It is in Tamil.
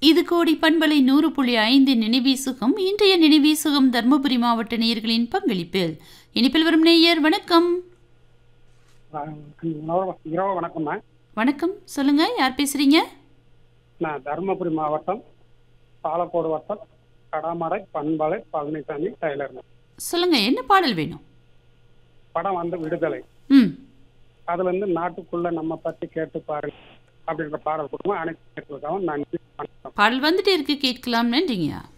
இது கோடி பண்பலை நூறு புள்ளி ஐந்து நினைவீசுகம் இன்றைய நினைவீசுகம் தருமபுரி மாவட்ட நேயர்களின் பங்களிப்பில் இனிப்பில் வரும் நேயர் வணக்கம் இரவு இரவு வணக்கம்மா வணக்கம் சொல்லுங்க யார் பேசுறீங்க நான் தருமபுரி மாவட்டம் பாலக்கோடு வட்டம் கடாமடை பண்பலை பழனிசாமி டெய்லர் சொல்லுங்க என்ன பாடல் வேணும் படம் வந்து விடுதலை ம் அதுல இருந்து நாட்டுக்குள்ள நம்ம பத்தி கேட்டு பாருங்க அப்படின்ற பாடல் கொடுங்க அனைத்து கேட்டுருக்காவும் நன்றி வணக்கம் பாடல் வந்துட்டே இருக்கு கேட்கலாம் நன்றிங்கய்யா